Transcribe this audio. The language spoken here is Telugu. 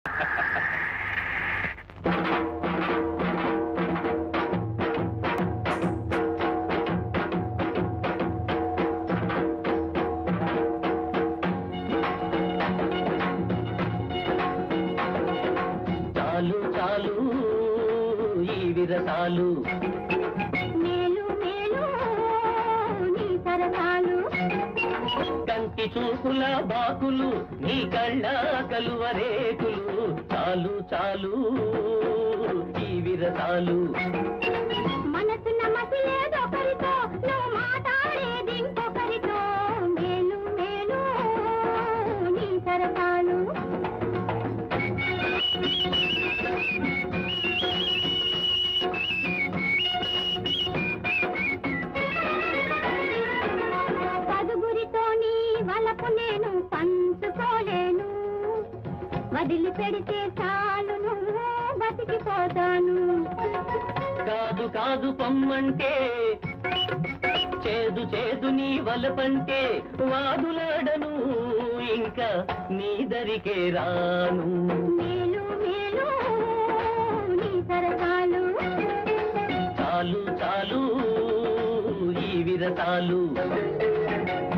చాలు చాలు ఈ విరసాలు మేలు మేలు నీ సరసాలు కంటి చూపుల బాకులు నీ కళ్ళ కలువరేకులు చాలు చాలు ఈ విరసాలు మనసున్న మసిలేదొకరితో నువ్వు మాట్లాడేది ఇంకొకరితో మేలు మేలు నీ సరసాలు పదుగురితో నీ వలపు నేను పంచుకోలేను వదిలి పెడితే చాలు నువ్వు బతికిపోతాను కాదు కాదు పొమ్మంటే చేదు చేదు నీ వలపంటే వాదులాడను ఇంకా నీ దరికే రాను మేలు మేలు నీ సరసాలు చాలు చాలు ఈ విరసాలు